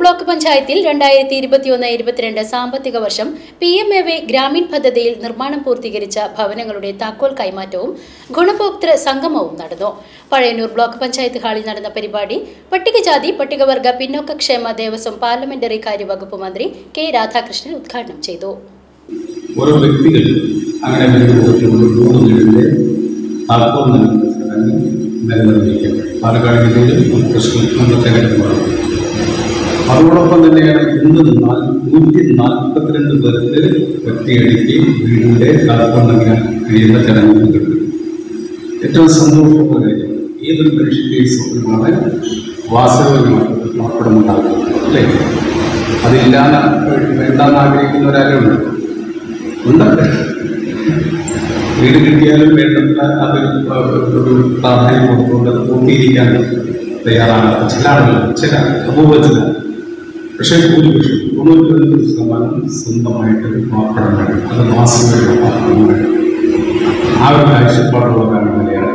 block പഞ്ചായത്തിൽ രണ്ടായിരത്തി ഇരുപത്തിയൊന്ന് ഇരുപത്തിരണ്ട് സാമ്പത്തിക വർഷം P M A Y Gramin പദ്ധതിയിൽ നിർമ്മാണം പൂർത്തീകരിച്ച ഭവനങ്ങളുടെ താക്കോൽ കൈമാറ്റവും ഗുണഭോക്തൃ സംഗമവും നടന്നു പഴയന്നൂർ ബ്ലോക്ക് പഞ്ചായത്ത് ഹാളിൽ നടന്ന പരിപാടി പട്ടികജാതി പട്ടികവർഗ പിന്നോക്കക്ഷേമ ദേവസ്വം പാർലമെന്ററി കാര്യവകുപ്പ് മന്ത്രി കെ രാധാകൃഷ്ണൻ ഉദ്ഘാടനം ചെയ്തു ഓരോ വ്യക്തികൾ അങ്ങനെ ബന്ധപ്പെട്ടുകൊണ്ട് മൂന്ന് വീടിൻ്റെ താക്കോൽ നൽകുന്ന ചടങ്ങ് നിലനിർത്തിക്കും പാലക്കാട് ജില്ലയിൽ പ്രശ്നം നമ്മൾ തിരഞ്ഞെടുക്കുന്നത് അതോടൊപ്പം തന്നെയാണ് ഇന്ന് നാല് നൂറ്റി നാൽപ്പത്തിരണ്ട് പേർക്ക് ഒറ്റയടിക്ക് വീടിൻ്റെ താക്കോൽ നൽകാൻ കഴിയുന്ന ചടങ്ങ് കിട്ടും ഏറ്റവും സന്തോഷമുള്ള കാര്യം ഏതൊരു മനുഷ്യൻ്റെയും സ്വപ്നമാണ് വാസവമാക്കപ്പെടുന്നുണ്ടാകും അല്ലേ അതില്ലാന്ന് വേണ്ടാന്ന് ആഗ്രഹിക്കുന്നവരാരും ഉണ്ട് ഉണ്ട് വീട് കിട്ടിയാലും വേണ്ടത്ര അതൊരു ഒരു പ്രാധാന്യം കൊടുത്തുകൊണ്ട് അത് പൂർത്തീകരിക്കാൻ തയ്യാറാണ് ചില ആളുകൾ ചില അപൂർവ ചില പക്ഷേ ഭൂരിപക്ഷം തൊണ്ണൂറ്റൊൻപത് ശതമാനം സ്വന്തമായിട്ട് വാക്കണം വേണം അത് മാസങ്ങളുടെ വാക്കണം വേണം ആ ഒരു കാഴ്ചപ്പാടുള്ളവരാണ് മലയാളം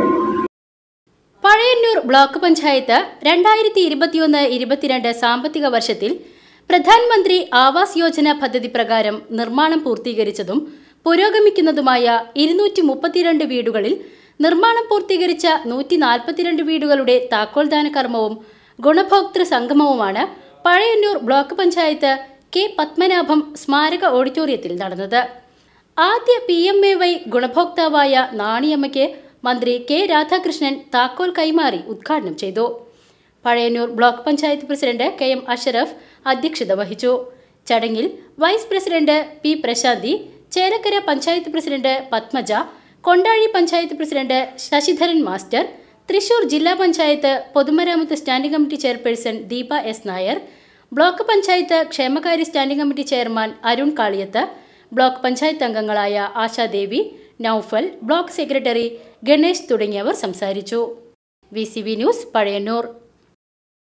പഴയന്നൂർ ബ്ലോക്ക് പഞ്ചായത്ത് രണ്ടായിരത്തി ഇരുപത്തിയൊന്ന് ഇരുപത്തിരണ്ട് സാമ്പത്തിക വർഷത്തിൽ പ്രധാനമന്ത്രി ആവാസ് യോജന പദ്ധതി പ്രകാരം നിർമ്മാണം പൂർത്തീകരിച്ചതും പുരോഗമിക്കുന്നതുമായ ഇരുന്നൂറ്റി മുപ്പത്തിരണ്ട് വീടുകളിൽ നിർമ്മാണം പൂർത്തീകരിച്ച നൂറ്റി നാൽപ്പത്തിരണ്ട് വീടുകളുടെ താക്കോൽദാന കർമ്മവും ഗുണഭോക്തൃ സംഗമവുമാണ് പഴയന്നൂർ ബ്ലോക്ക് പഞ്ചായത്ത് കെ പത്മനാഭം സ്മാരക ഓഡിറ്റോറിയത്തിൽ നടന്നത് ആദ്യ പി എം എ വൈ ഗുണഭോക്താവായ നാണിയമ്മയ്ക്ക് മന്ത്രി കെ രാധാകൃഷ്ണൻ താക്കോൽ കൈമാറി ഉദ്ഘാടനം ചെയ്തു Pazhayannur block panchayat president K M Ashraf അധ്യക്ഷത വഹിച്ചു ചടങ്ങിൽ vice president P Prashanthi Chelakkara panchayat president Padmaja Kondazhi panchayat president Sasidharan master Thrissur ജില്ലാ പഞ്ചായത്ത് പൊതുമരാമത്ത് standing committee chairperson Deepa S Nair block panchayat ക്ഷേമകാര്യ standing committee chairman Arun Kaliyath block panchayat അംഗങ്ങളായ ആശാദേവി നൌഫൽ ബ്ലോക്ക് സെക്രട്ടറി ഗണേഷ് തുടങ്ങിയവർ സംസാരിച്ചു V C V news Pazhayannur